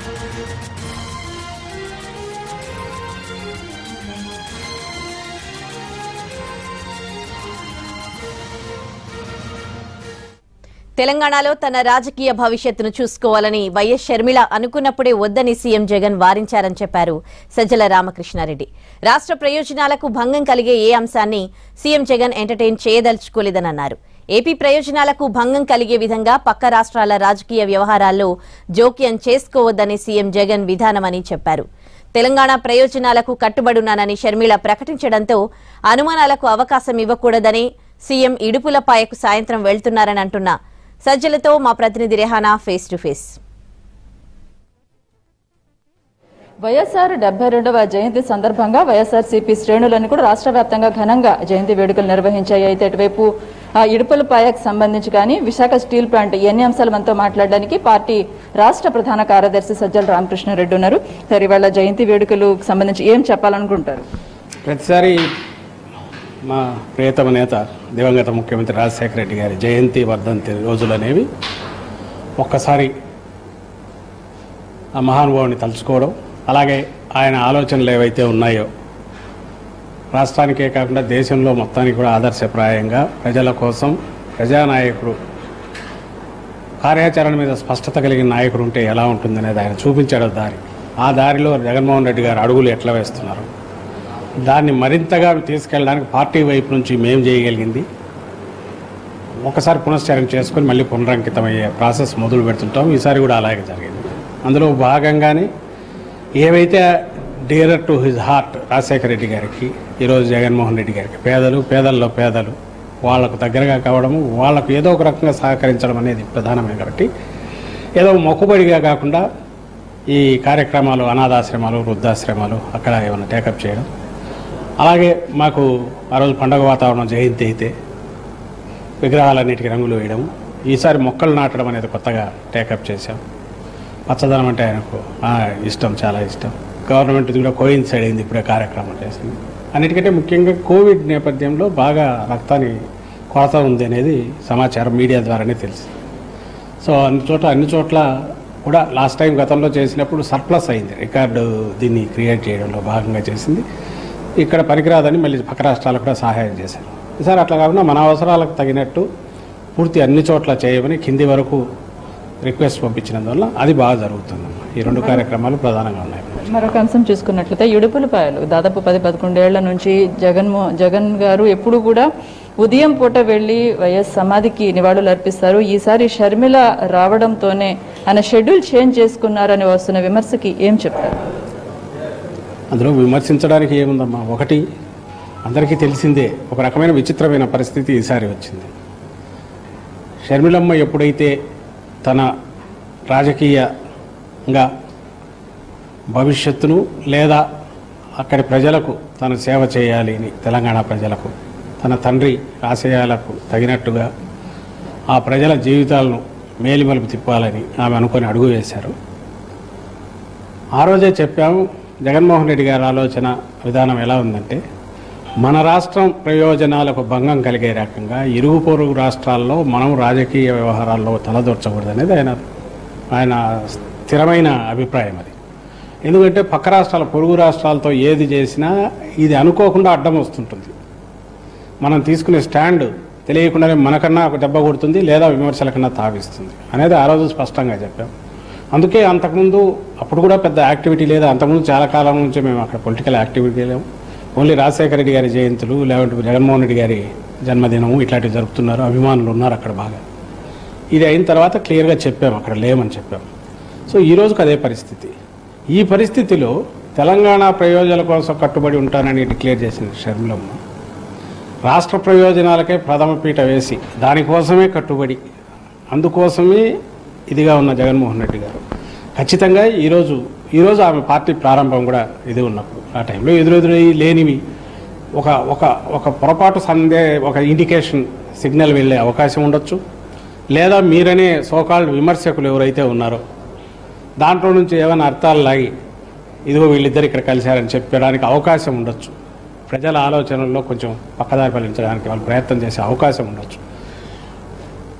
తెలంగాణలో తన రాజకీయ భవిష్యత్తును చూసుకోవాలని వైఎస్ షర్మిల అనుకున్నప్పుడే వద్దని సీఎం జగన్ వారించారని చెప్పారు సజ్జల రామకృష్ణారెడ్డి రాష్ట్ర ప్రయోజనాలకు భంగం కలిగే ఏ అంశాన్ని సీఎం జగన్ ఎంటర్టైన్ చేయదలుచుకోలేదని అన్నారు ఏపీ ప్రయోజనాలకు భంగం కలిగే విధంగా పక్క రాష్ట్రాల రాజకీయ వ్యవహారాల్లో జోక్యం చేసుకోవద్దని సీఎం జగన్ విధానమని చెప్పారు తెలంగాణ ప్రయోజనాలకు కట్టుబడున్నానని షర్మిల ప్రకటించడంతో అనుమానాలకు అవకాశం ఇవ్వకూడదని సీఎం ఇడుపులపాయకు సాయంత్రం వెళ్తున్నారని అంటున్న సజ్జలతో మా ప్రతినిధి Rehana face to face YSR డెబ్బై రెండవ జయంతి సందర్భంగా వైఎస్ఆర్ సిపి శ్రేణులను కూడా రాష్ట్ర వ్యాప్తంగా ఘనంగా జయంతి వేడుకలు నిర్వహించాయి అయితే ఇటువైపు ఆ, ఇడుపులపాయకు సంబంధించి కానీ విశాఖ స్టీల్ ప్లాంట్ ఎన్ని అంశాలు మనతో మాట్లాడడానికి పార్టీ రాష్ట్ర ప్రధాన కార్యదర్శి సజ్జల రామకృష్ణారెడ్డి ఉన్నారు సరే ఇవాళ జయంతి వేడుకలకు సంబంధించి ఏం చెప్పాలనుకుంటారు ప్రతిసారి మా ప్రియతమ నేత దివంగత ముఖ్యమంత్రి రాజశేఖర రెడ్డి గారి జయంతి వర్ధంతి రోజులు అనేవి ఒక్కసారి ఆ మహానుభావుని తలుచుకోవడం అలాగే ఆయన ఆలోచనలు ఏవైతే ఉన్నాయో రాష్ట్రానికే కాకుండా దేశంలో మొత్తానికి కూడా ఆదర్శప్రాయంగా ప్రజల కోసం ప్రజానాయకుడు కార్యాచరణ మీద స్పష్టత కలిగిన నాయకుడు ఉంటే ఎలా ఉంటుందనేది ఆయన చూపించాడు దారి ఆ దారిలో జగన్మోహన్ రెడ్డి గారు అడుగులు ఎట్లా వేస్తున్నారు దాన్ని మరింతగా తీసుకెళ్ళడానికి పార్టీ వైపు నుంచి మేము చేయగలిగింది ఒకసారి పునశ్చరణ చేసుకొని మళ్ళీ పునరంకితమయ్యే ప్రాసెస్ మొదలు పెడుతుంటాం ఈసారి కూడా అలాగే జరిగింది అందులో భాగంగానే ఏవైతే dearer to his heart Rajasekhara Reddy గారికి ఈరోజు జగన్మోహన్ రెడ్డి గారికి పేదలు పేదల్లో పేదలు వాళ్ళకు దగ్గరగా కావడము వాళ్ళకు ఏదో ఒక రకంగా సహకరించడం అనేది ప్రధానమే కాబట్టి ఏదో మొక్కుబడిగా కాకుండా ఈ కార్యక్రమాలు అనాథాశ్రమాలు వృద్ధాశ్రమాలు అక్కడ ఏమైనా టేకప్ చేయడం అలాగే మాకు ఆ రోజు పండగ వాతావరణం జయంతి అయితే విగ్రహాలన్నిటికీ రంగులు వేయడం ఈసారి మొక్కలు నాటడం అనేది కొత్తగా టేకప్ చేశాం పచ్చదనం అంటే ఆయనకు ఆ, ఇష్టం చాలా ఇష్టం గవర్నమెంట్ కూడా కోయిన్సైడ్ అయింది ఇప్పుడే కార్యక్రమం చేసింది అన్నిటికంటే ముఖ్యంగా కోవిడ్ నేపథ్యంలో బాగా రక్తాన్ని కొరత ఉంది అనేది సమాచారం మీడియా ద్వారానే తెలిసింది సో అన్ని చోట్ల అన్ని చోట్ల కూడా లాస్ట్ టైం గతంలో చేసినప్పుడు సర్ప్లస్ అయింది రికార్డు దీన్ని క్రియేట్ చేయడంలో భాగంగా చేసింది ఇక్కడ పనికిరాదని మళ్ళీ పక్క రాష్ట్రాలకు కూడా సహాయం చేశారు ఈసారి అట్లా కాకుండా మన అవసరాలకు తగినట్టు పూర్తి అన్ని చోట్ల చేయమని కింది వరకు రిక్వెస్ట్ పంపించినందువల్ల అది బాగా జరుగుతుంది ఈ రెండు కార్యక్రమాలు ప్రధానంగా ఉన్నాయి మరొక అంశం చూసుకున్నట్లయితే ఇడుపులపాయలు దాదాపు పది పదకొండేళ్ల నుంచి జగన్మో జగన్ గారు ఎప్పుడు కూడా ఉదయం పూట వెళ్లి వైఎస్ సమాధికి నివాళులు అర్పిస్తారు ఈసారి షర్మిల రావడంతోనే ఆయన షెడ్యూల్ చేంజ్ చేసుకున్నారని వస్తున్న విమర్శకి ఏం చెప్తారు అందులో విమర్శించడానికి ఏముందమ్మా ఒకటి అందరికీ తెలిసిందే ఒక రకమైన విచిత్రమైన పరిస్థితి ఈసారి వచ్చింది షర్మిలమ్మ ఎప్పుడైతే తన రాజకీయంగా భవిష్యత్తును లేదా అక్కడి ప్రజలకు తను సేవ చేయాలి అని తెలంగాణ ప్రజలకు తన తండ్రి ఆశయాలకు తగినట్టుగా ఆ ప్రజల జీవితాలను మేలిమలుపు తిప్పాలని ఆమె అనుకొని అడుగు వేశారు ఆ రోజే చెప్పాము జగన్మోహన్ రెడ్డి గారి ఆలోచన విధానం ఎలా ఉందంటే మన రాష్ట్రం ప్రయోజనాలకు భంగం కలిగే రకంగా ఇరుగు పొరుగు రాష్ట్రాల్లో మనం రాజకీయ వ్యవహారాల్లో తలదూర్చకూడదు అనేది ఆయన ఆయన స్థిరమైన అభిప్రాయం అది ఎందుకంటే పక్క రాష్ట్రాల పొరుగు రాష్ట్రాలతో ఏది చేసినా ఇది అనుకోకుండా అడ్డం వస్తుంటుంది మనం తీసుకునే స్టాండ్ తెలియకుండానే మనకన్నా ఒక దెబ్బ కొడుతుంది లేదా విమర్శల కన్నా తావిస్తుంది అనేది ఆ రోజు స్పష్టంగా చెప్పాం అందుకే అంతకుముందు అప్పుడు కూడా పెద్ద యాక్టివిటీ లేదు అంతకుముందు చాలా కాలం నుంచి మేము అక్కడ పొలిటికల్ యాక్టివిటీ లేము ఓన్లీ రాజశేఖర రెడ్డి గారి జయంతులు లేదంటే జగన్మోహన్ రెడ్డి గారి జన్మదినము ఇట్లాంటివి జరుపుతున్నారు అభిమానులు ఉన్నారు అక్కడ బాగా ఇది అయిన తర్వాత క్లియర్గా చెప్పాము అక్కడ లేమని చెప్పాము సో ఈ రోజుకి అదే పరిస్థితి ఈ పరిస్థితిలో తెలంగాణ ప్రయోజనాల కోసం కట్టుబడి ఉంటానని డిక్లేర్ చేసింది షర్మిలమ్మ రాష్ట్ర ప్రయోజనాలకే ప్రథమ పీట వేసి దానికోసమే కట్టుబడి అందుకోసమే ఇదిగా ఉన్న జగన్మోహన్ రెడ్డి గారు ఖచ్చితంగా ఈరోజు ఈరోజు ఆమె పార్టీ ప్రారంభం కూడా ఇది ఉన్నప్పుడు ఆ టైంలో ఎదురెదురై లేనివి ఒక ఒక ఒక పొరపాటు సందే ఒక ఇండికేషన్ సిగ్నల్ వెళ్ళే అవకాశం ఉండొచ్చు లేదా మీరనే సోకాల్డ్ విమర్శకులు ఎవరైతే ఉన్నారో దాంట్లో నుంచి ఏమైనా అర్థాలు లాగి ఇదిగో వీళ్ళిద్దరు ఇక్కడ కలిశారని చెప్పడానికి అవకాశం ఉండొచ్చు ప్రజల ఆలోచనల్లో కొంచెం పక్కదారి పలించడానికి వాళ్ళు ప్రయత్నం చేసే అవకాశం ఉండొచ్చు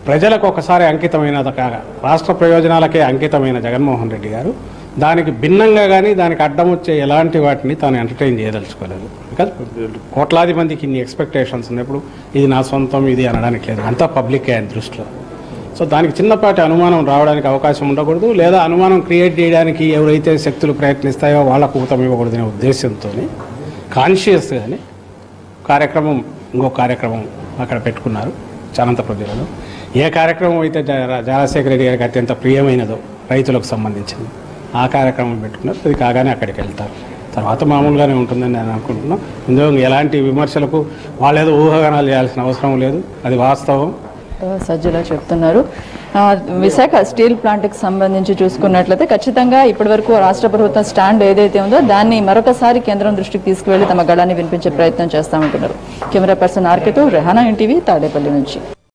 ప్రజలకు ఒకసారి అంకితమైన కాగా రాష్ట్ర ప్రయోజనాలకే అంకితమైన జగన్మోహన్ రెడ్డి గారు దానికి భిన్నంగా కానీ దానికి అడ్డం వచ్చే ఎలాంటి వాటిని తాను ఎంటర్టైన్ చేయదలుచుకోలేదు బికాజ్ కోట్లాది మందికి ఇన్ని ఎక్స్పెక్టేషన్స్ ఉన్నప్పుడు ఇది నా సొంతం ఇది అనడానికి లేదు అంతా పబ్లిక్ ఆయన దృష్టిలో సో దానికి చిన్నపాటి అనుమానం రావడానికి అవకాశం ఉండకూడదు లేదా అనుమానం క్రియేట్ చేయడానికి ఎవరైతే శక్తులు ప్రయత్నిస్తాయో వాళ్ళకు ఊతం ఇవ్వకూడదనే ఉద్దేశంతో కాన్షియస్గానే కార్యక్రమం ఇంకో కార్యక్రమం అక్కడ పెట్టుకున్నారు అనంతపురం జిల్లాలో ఏ కార్యక్రమం అయితే జా- రాజశేఖర రెడ్డి గారికి అత్యంత ప్రియమైనదో రైతులకు సంబంధించింది ఆ కార్యక్రమం పెట్టుకున్నారు అది కాగానే అక్కడికి వెళ్తారు తర్వాత మామూలుగానే ఉంటుందని నేను అనుకుంటున్నాను ఇందులో ఎలాంటి విమర్శలకు వాళ్ళేదో ఊహాగానాలు చేయాల్సిన అవసరం లేదు అది వాస్తవం సజ్జల చెప్తున్నారు ఆ, విశాఖ స్టీల్ ప్లాంట్కి సంబంధించి చూసుకున్నట్లయితే ఖచ్చితంగా ఇప్పటివరకు రాష్ట్ర ప్రభుత్వం స్టాండ్ ఏదైతే ఉందో దాన్ని మరొకసారి కేంద్రం దృష్టికి తీసుకువెళ్లి తమ గళాన్ని వినిపించే ప్రయత్నం చేస్తామంటున్నారు కెమెరా పర్సన్ ఆర్కేతో రెహానా ఎన్టీవీ తాడేపల్లి నుంచి